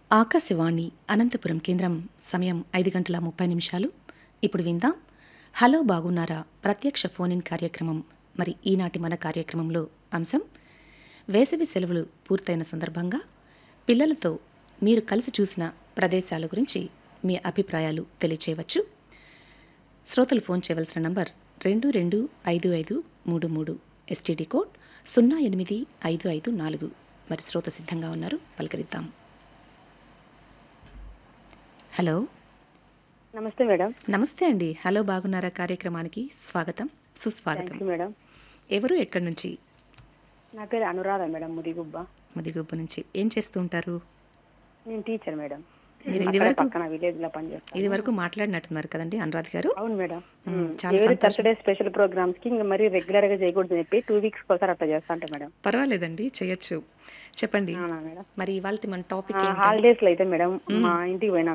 ఆకాశవాణి అనంతపురం కేంద్రం సమయం ఐదు గంటల ముప్పై నిమిషాలు ఇప్పుడు విందాం హలో బాగున్నారా ప్రత్యక్ష ఫోన్ ఇన్ కార్యక్రమం మరి ఈనాటి మన కార్యక్రమంలో అంశం వేసవి సెలవులు పూర్తయిన సందర్భంగా పిల్లలతో మీరు కలిసి చూసిన ప్రదేశాల గురించి మీ అభిప్రాయాలు తెలియచేయవచ్చు శ్రోతలు ఫోన్ చేయవలసిన నంబర్ రెండు రెండు ఐదు ఐదు మూడు మూడు ఎస్టీడీ కోడ్ సున్నా ఎనిమిది ఐదు ఐదు నాలుగు మరి శ్రోత సిద్ధంగా ఉన్నారు పలకరిద్దాం హలో నమస్తే మేడం నమస్తే అండి హలో బాగున్నారా కార్యక్రమానికి స్వాగతం సుస్వాగతం థ్యాంక్ యూ మేడం ఎవరు ఎక్కడి నుంచి నా పేరు అనురాధ మేడం ముదిగుబ్బ ముదిగుబ్బ నుంచి ఏం చేస్తూ ఉంటారు నేను టీచర్ మేడం మీరు అక్కడ ఇది వరకు పక్కన విలేజ్ లో పనిచేస్తాను ఇది వరకు మాట్లాడినట్టున్నారు కదండి అనురాధ్ గారు అవును మేడం మ్మ్, చాలా ఎవరి థర్స్డే స్పెషల్ ప్రోగ్రామ్స్ కి ఇంకా మరీ రెగ్యులర్ గా చేయకూడదు చెప్పి టూ వీక్స్ ఒకసారి అట్లా చేస్తా ఉంటా మేడం పర్వాలేదండి చేయొచ్చు చెప్పండి అవునా మేడం మరి ఇవాళ మన టాపిక్ ఏంటి హాలిడేస్ లో అయితే మేడం మా ఇంటికి పోయినా